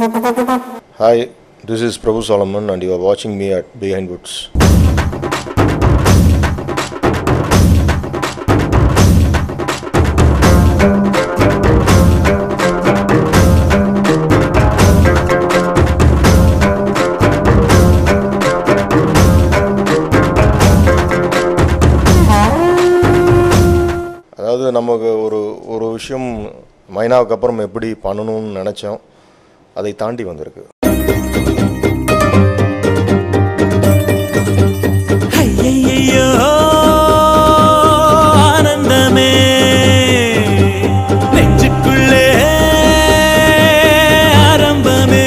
Hi, this is Prabhu Solomon, and you are watching me at Behind Woods. அதாவது நமக்கு ஒரு ஒரு விஷயம் மைனாவுக்கு அப்புறம் எப்படி பண்ணணும்னு நினச்சோம் அதை தாண்டி வந்திருக்கு ஐயையையோ, ஆனந்தமே நெஞ்சுக்குள்ளே ஆரம்பமே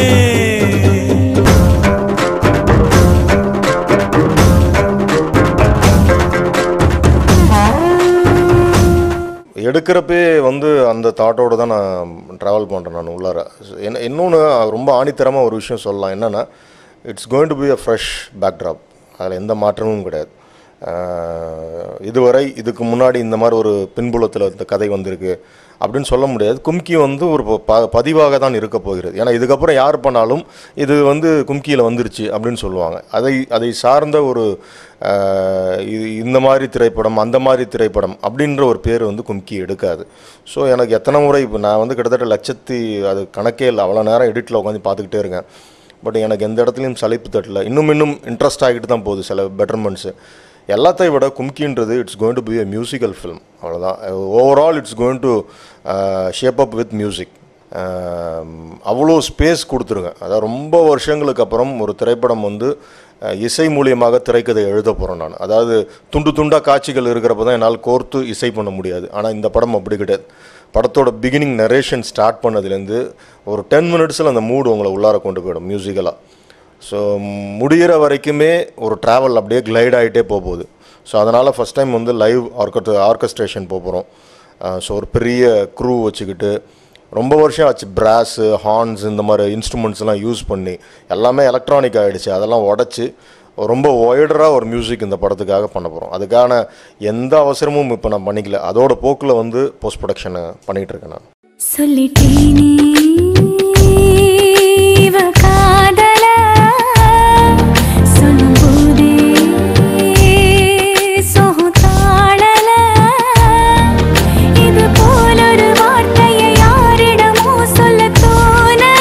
எடுக்கிறப்பே வந்து அந்த தாட்டோடு தான் நான் ட்ராவல் பண்ணுறேன் நான் உள்ளார என்ன இன்னொன்று ரொம்ப ஆணித்தரமாக ஒரு விஷயம் சொல்லலாம் என்னென்னா it's going to be a fresh backdrop அதில் எந்த மாற்றமும் கிடையாது ஆஹ் இதுவரை இதுக்கு முன்னாடி இந்த மாதிரி ஒரு பின்புலத்தில் இந்த கதை வந்திருக்கு அப்படின்னு சொல்ல முடியாது கும்கி வந்து ஒரு ப- ப பதிவாக தான் இருக்க போகிறது ஏன்னா இதுக்கப்புறம் யார் பண்ணாலும் இது வந்து கும்கியில் வந்துருச்சு அப்படின்னு சொல்லுவாங்க அதை அதை சார்ந்த ஒரு ஆஹ் இது இந்த மாதிரி திரைப்படம் அந்த மாதிரி திரைப்படம் அப்படின்ற ஒரு பேர் வந்து கும்கி எடுக்காது ஸோ எனக்கு எத்தனை முறை இப்போ நான் வந்து கிட்டத்தட்ட லட்சத்தி அது கணக்கே இல்லை அவ்வளோ நேரம் எடிட்டில் உட்காந்து பார்த்துக்கிட்டே இருக்கேன் பட் எனக்கு எந்த இடத்துலையும் சலிப்பு தட்டல இன்னும் இன்னும் இன்ட்ரெஸ்ட் ஆகிட்டு தான் போகுது சில பெட்டர்மெண்ட்ஸு எல்லாத்தையும் விட கும்கின்றது it's going to be a musical film அவ்வளோதான் overall it's going to shape up with music அவ்வளோ ஸ்பேஸ் கொடுத்துருங்க அதாவது ரொம்ப வருஷங்களுக்கு அப்புறம் ஒரு திரைப்படம் வந்து அஹ், இசை மூலியமாக திரைக்கதை எழுத போகிறேன் நான் அதாவது துண்டு துண்டாக காட்சிகள் இருக்கிறப்ப தான் என்னால் கோர்த்து இசை பண்ண முடியாது ஆனால் இந்த படம் அப்படி கிடையாது படத்தோட பிகினிங் நரேஷன் ஸ்டார்ட் பண்ணதுலேருந்து ஒரு டென் மினிட்ஸில் அந்த மூடு உங்களை உள்ளார கொண்டு போயிடும் மியூசிக்கலாக ஸோ முடிகிற வரைக்குமே ஒரு ட்ராவல் அப்படியே கிளைட் ஆகிட்டே போக போகுது ஸோ அதனால் ஃபஸ்ட் டைம் வந்து லைவ் ஆர்கட் ஆர்கஸ்ட்ரேஷன் போக போகிறோம் ஸோ ஒரு பெரிய க்ரூ வச்சுக்கிட்டு ரொம்ப வருஷம் ஆச்சு பிராஸு ஹார்ன்ஸ் இந்த மாதிரி இன்ஸ்ட்ருமெண்ட்ஸ்லாம் யூஸ் பண்ணி எல்லாமே எலக்ட்ரானிக் ஆகிடுச்சு அதெல்லாம் உடச்சி ரொம்ப ஒய்டராக ஒரு மியூசிக் இந்த படத்துக்காக பண்ண போகிறோம் அதுக்கான எந்த அவசரமும் இப்போ நான் பண்ணிக்கல அதோட போக்கில் வந்து போஸ்ட் ப்ரொடக்ஷனை பண்ணிகிட்டு இருக்கேன் நான் சொல்லிட்டேனே இவ காதல சொல்லும்போதே சோகம் தாழல இது போலொரு வார்த்தையை யாரிடமோ சொல்ல தோணல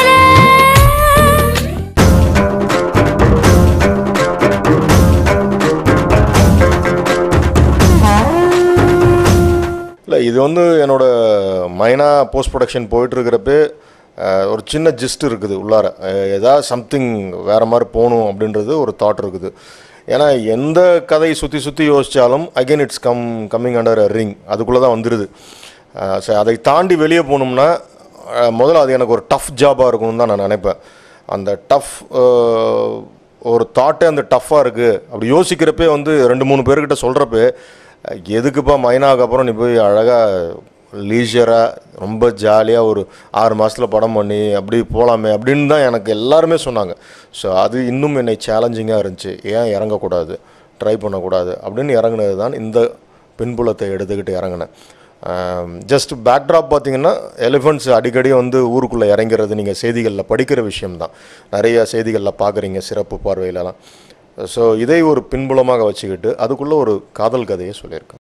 இல்லை இது வந்து என்னோட மைனா போஸ்ட் ப்ரொடக்ஷன் போயிட்டுருக்கிறப்ப ஒரு சின்ன ஜிஸ்ட் இருக்குது உள்ளார அஹ், ஏதாவது சம்திங் வேறு மாதிரி போகணும் அப்படின்றது ஒரு தாட் இருக்குது ஏன்னா எந்த கதை சுற்றி சுற்றி யோசித்தாலும் again it's come coming under ring அதுக்குள்ளே தான் வந்துடுது அஹ், சரி அதை தாண்டி வெளியே போகணும்னா அஹ், முதல்ல அது எனக்கு ஒரு டஃப் ஜாபாக இருக்கணும்னு தான் நான் நினைப்பேன் அந்த டஃப் ஒரு தாட்டே அந்த டஃப்பாக இருக்குது அப்படி யோசிக்கிறப்பே வந்து ரெண்டு மூணு பேர்கிட்ட சொல்கிறப்ப எதுக்குப்பா மைனாவுக்கு அப்புறம் நீ போய் அழகாக லீஷராக ரொம்ப ஜாலியாக ஒரு ஆறு மாதத்தில் படம் பண்ணி அப்படி போகலாமே அப்படின்னு தான் எனக்கு எல்லாருமே சொன்னாங்க ஸோ அது இன்னும் என்னை சேலஞ்சிங்காக இருந்துச்சு ஏன் இறங்கக்கூடாது ட்ரை பண்ணக்கூடாது அப்படின்னு இறங்குனது தான் இந்த பின்புலத்தை எடுத்துக்கிட்டு இறங்கினேன் ஜஸ்ட் பேக்ட்ராப் பார்த்தீங்கன்னா எலிஃபண்ட்ஸ் அடிக்கடி வந்து ஊருக்குள்ளே இறங்கிறது நீங்கள் செய்திகளில் படிக்கிற விஷயம்தான் நிறைய செய்திகளில் பார்க்குறீங்க சிறப்பு பார்வையிலலாம் ஸோ இதை ஒரு பின்புலமாக வச்சுக்கிட்டு அதுக்குள்ளே ஒரு காதல் கதையை சொல்லியிருக்கேன்